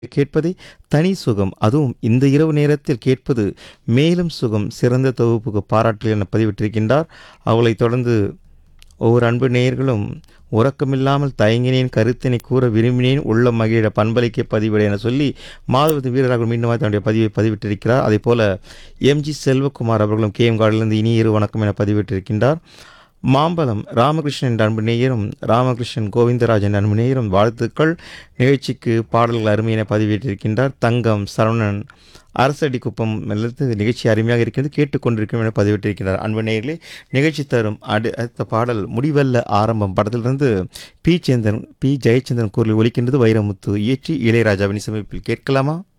கேட்பதே தனி சுகம் அதுவும் இந்த இரவு நேரத்தில் கேட்பது மேலும் சுகம் சிறந்த தொகுப்புக்கு பாராட்டு என பதிவிட்டிருக்கின்றார் அவளைத் தொடர்ந்து ஒவ்வொரு அன்பு நேயர்களும் உறக்கமில்லாமல் தயங்கினேன் கருத்தினை கூற விரும்பினேன் உள்ள மகிழ பண்பலைக்க பதிவிட என சொல்லி மாதவதி வீரராக மீண்டும் தன்னுடைய பதிவை பதிவிட்டிருக்கிறார் அதே போல எம்ஜி செல்வகுமார் அவர்களும் கே எம் கார்டிலிருந்து இனிய இரு வணக்கம் என பதிவிட்டிருக்கின்றார் மாம்பலம் ராமகிருஷ்ணன் என்ற அன்பு நேயரும் ராமகிருஷ்ணன் கோவிந்தராஜன் அன்பு நேயரும் வாழ்த்துக்கள் நிகழ்ச்சிக்கு பாடல்கள் அருமை என பதிவிட்டிருக்கின்றார் தங்கம் சரவணன் அரசடி குப்பம் நிலத்து நிகழ்ச்சி அருமையாக இருக்கிறது கேட்டுக்கொண்டிருக்கும் என பதிவிட்டிருக்கிறார் அன்பு நேயர்களே நிகழ்ச்சி தரும் அடு அடுத்த பாடல் முடிவல்ல ஆரம்பம் படத்திலிருந்து பி சேந்தன் பி ஜெயச்சந்திரன் குரலில் ஒலிக்கின்றது வைரமுத்து இயற்றி இளையராஜாவின் சமீபில் கேட்கலாமா